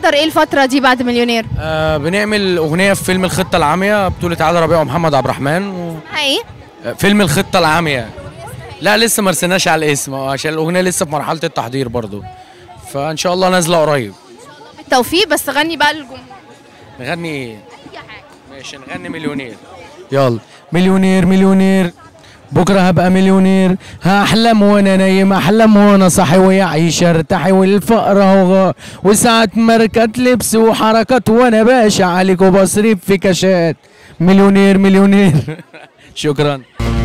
بتحضر ايه الفتره دي بعد مليونير آه بنعمل اغنيه في فيلم الخطه العاميه بطوله عادل ربيع ومحمد عبد الرحمن و... ايه آه، فيلم الخطه العاميه لا لسه ما رسيناش على الاسم آه، عشان الاغنيه لسه في مرحله التحضير برضو فان شاء الله نازله قريب بالتوفيق بس غني بقى للجمهور نغني ايه ماشي نغني مليونير يلا مليونير مليونير بكره هبقى مليونير هحلم وانا نايم احلم وانا صاحي ويعيش ارتاحي والفقر اهو غا- وساعات ماركات لبس وحركات وانا باشا عليك وبصرف في كاشات مليونير مليونير شكرا